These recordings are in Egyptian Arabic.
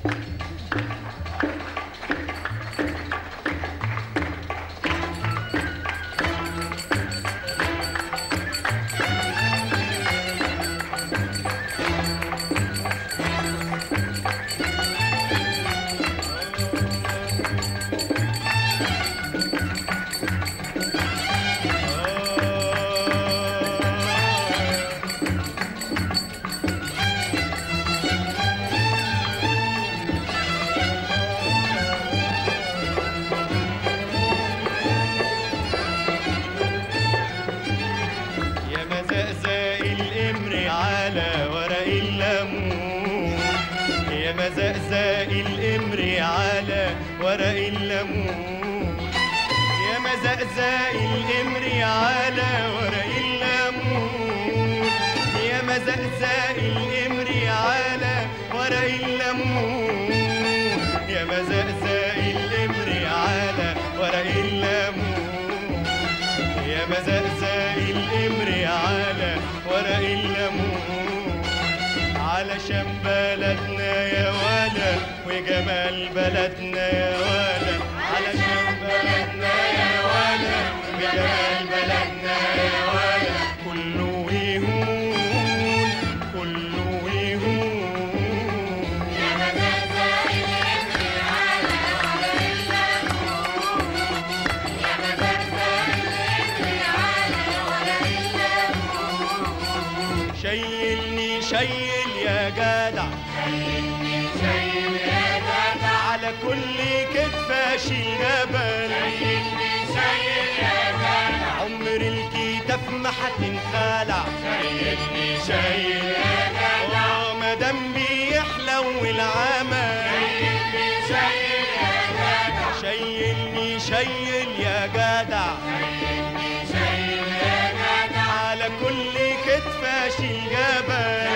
يا مزقزق الامر على ورق الليمون يا مزقزق الامر على ورق الليمون يا مزقزق الامر على ورق الليمون يا مزقزق الامر على ورق الليمون يا مزقزق الامر على ورق الليمون يا مزقزق الامر على ورق الليمون علشان بلدنا يا ولا وجمال بلدنا يا ولا علشان بلدنا يا ولا وجمال بلدنا يا ولا كله يهون كله يهون شيلني شيل يا جدع شيلني شيل يا جدع على كل كتف اشيل جبل شيلني شيل يا جدع عمر الكتاف ما هتنخلع شيلني شيل يا جدع مادام بيحلو العمل شيلني شيل يا جدع شيلني شيل يا جدع على كل كتف اشيل جبل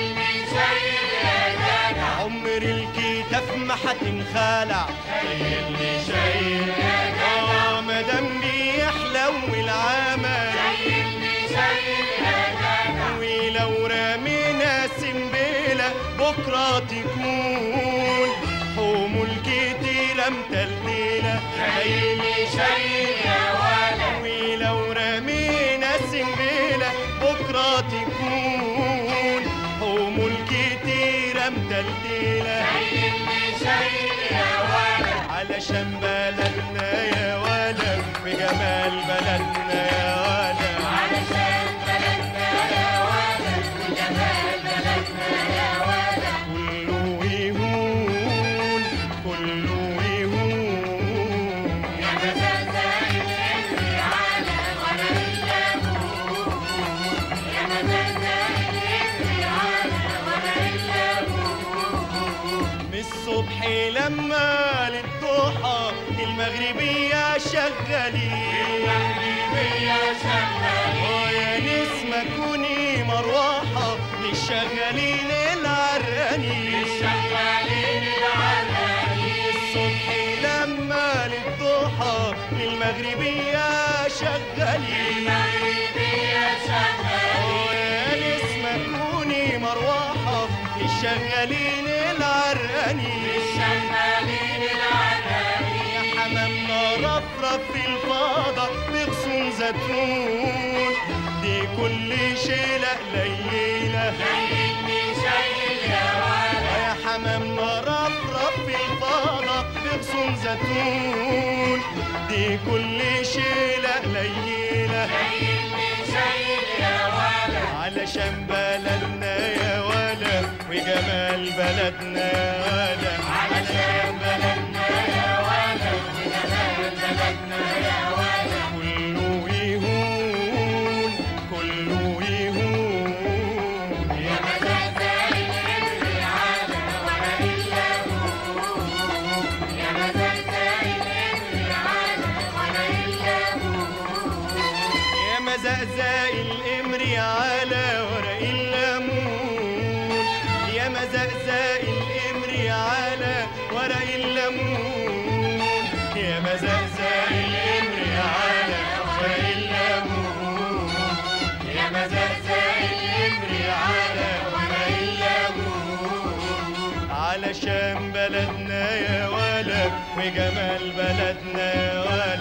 عمر الكتاف ما هتنخلع شايلني شايل اه مادام بيحلو العمل ولو رمينا سنبلة بكرة تكون حمول كتيرة متلتلة شايلني شايل يا ولد ولو رمينا سنبلة بكرة تكون حمول كتيرة متلتلة علشان بلدنا يا ولد بجمال بلدنا يا ولد كله يهون كله يهون من الصبح لما للضحى المغربية شغالين المغربية شغالين يا نسمة كوني مروحة للشغالين العرانين للشغالين العرانين الصبح لما للضحى المغربية شغالين المغربية شغالين يا نسمة كوني مروحة للشغالين العرانين للشغالين العرانين يا حمامنا رفرف في الفضا بغصون زيتون دي كل شيلة قليلة يا حمامنا رفرف في الفضا بغصون زيتون دي كل شيلة قليلة علشان بلدنا يا ولا وجمال بلدنا يا ولا علشان بلدنا يا ولا وجمال بلدنا يا ولا كله يهون كله يهون يا يا مزقزق الامر على ورق الليمون يا مزقزق الامر على علشان بلدنا يا ولا وجمال بلدنا يا ولا